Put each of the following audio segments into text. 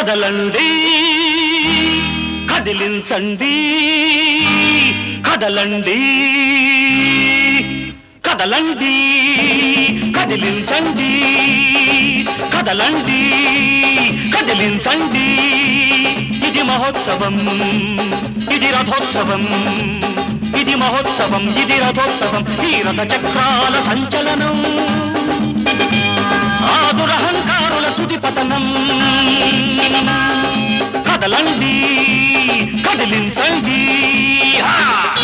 కదలండి కదిలించండి కదలండి కదలండి కదిలించండి కదలండి కదిలించండి ఇది మహోత్సవం ఇది రథోత్సవం ఇది మహోత్సవం ఇది రథోత్సవం ఈ రథ చక్రాల సంచలనం ఆదురహంకారుల తుది పతనం కదలండి కదిలించండి హా!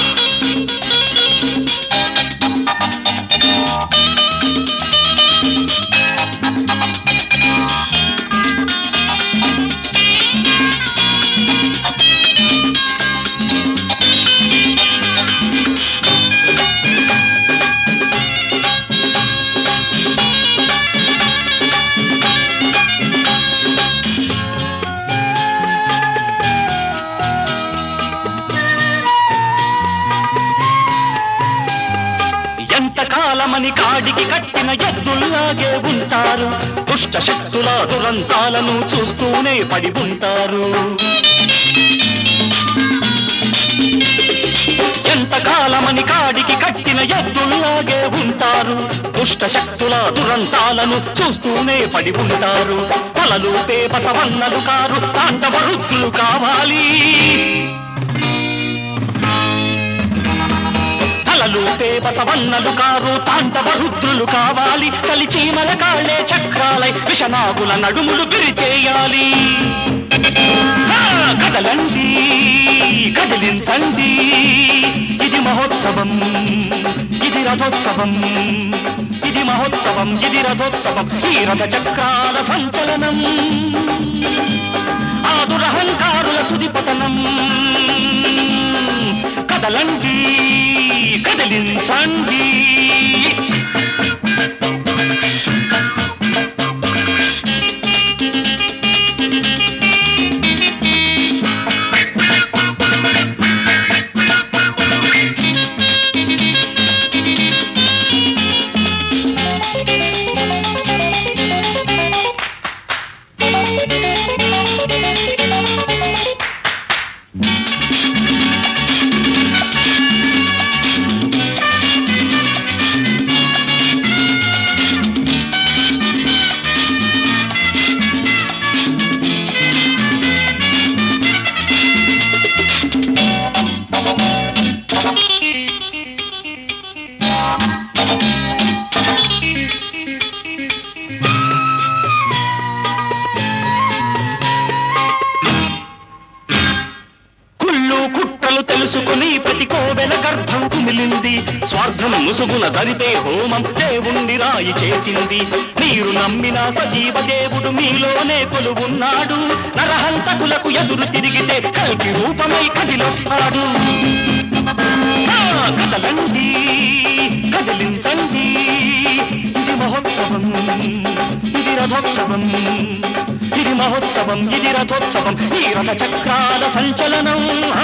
ఎంతకాలమని కాడికి కట్టిన ఎద్దుల్లాగే ఉంటారు దుష్ట శక్తుల దురంతాలను చూస్తూనే పడి ఉంటారు ఎంతకాలమని కాడికి కట్టిన ఎద్దుల్లాగే ఉంటారు దుష్ట శక్తుల దురంతాలను చూస్తూనే పడి ఉంటారు తలలు పేపసవన్నలు కారు తాండవరుద్దులు కావాలి తలలు పేపసవన్నలు కారు తాండవ రుద్రులు కావాలి చలిచీమల కాళ్ళే చక్రాలై విషనాగుల నడుములు విరిచేయాలి ఆ, కదలండి కదిలించండి ఇది మహోత్సవం ఇది రథోత్సవం ఇది మహోత్సవం ఇది రథోత్సవం ఈ రథ చక్రాల సంచలనం ఆదురహంకారుల తుది పతనం కదలండి కదిలించండి కుళ్ళు కుట్రలు తెలుసుకుని ప్రతి కోవెల గర్భం కుమిలింది స్వార్థం ముసుగుల దరిపే హోమం దేవుణ్ణి రాయి చేసింది మీరు నమ్మిన సజీవ దేవుడు మీలోనే కొలువున్నాడు నరహంతకులకు ఎదురు తిరిగితే కల్కి రూపమై కదిలొస్తాడు ఆ, కదలండి కదిలించండి ఇది మహోత్సవం ఇది రథోత్సవం ఇది మహోత్సవం ఇది రథోత్సవం ఈ రథ చక్రాల సంచలనం ఆ,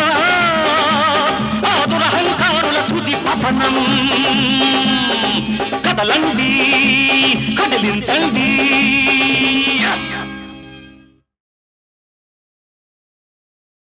ఆదురహంకారుల తుది పతనం కదలండి కదిలించండి